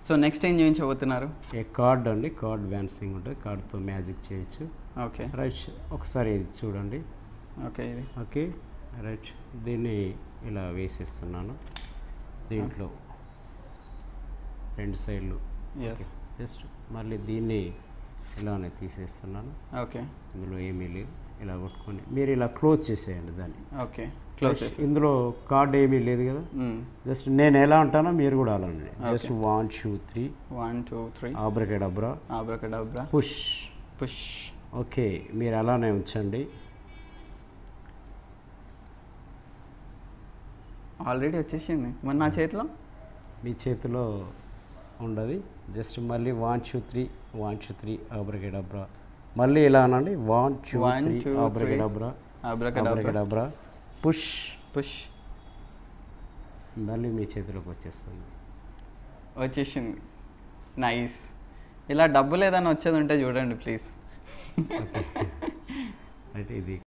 so next ఏం చూపించబోతున్నారు ఏ card అండి card vanishing ఉంటుంది కార్డ్తో మ్యాజిక్ చేయొచ్చు ఓకే రైట్ ఒకసారి ఇది చూడండి ఓకే ఇది ఓకే రైట్ దీన్ని ఇలా వేసేస్తున్నాను దీంట్లో రెండు సైడ్లు ఎస్ జస్ట్ మళ్ళీ దీన్ని ఇలానే తీసేస్తున్నాను ఓకే ఇందులో ఏమీ లేదు ఇలా కొట్టుకొని మీరు ఇలా క్లోజ్ చేసేయండి దాన్ని ఓకే క్లోజ్ ఇందులో కార్డ్ ఏమీ లేదు కదా జస్ట్ నేను ఎలా ఉంటానో మీరు కూడా అలా ఉండండి just one two three one two three abracadabra abracadabra push push okay మీరు అలానే ఉంచండి ఆల్రెడీ వచ్చేసింది మరి నా చేతిలో మీ చేతిలో ఉండదు జస్ట్ మళ్ళీ one two three one two three abracadabra మళ్ళీ ఇలా అనండి one two One, three two, abracadabra abracadabra abracadabra push push మళ్ళీ మీ చేతిలోకి వచ్చేస్తుంది వచ్చేసింది నైస్ ఇలా డబ్బులు ఏదైనా వచ్చేది ఉంటే చూడండి ప్లీజ్ అంటే ఇది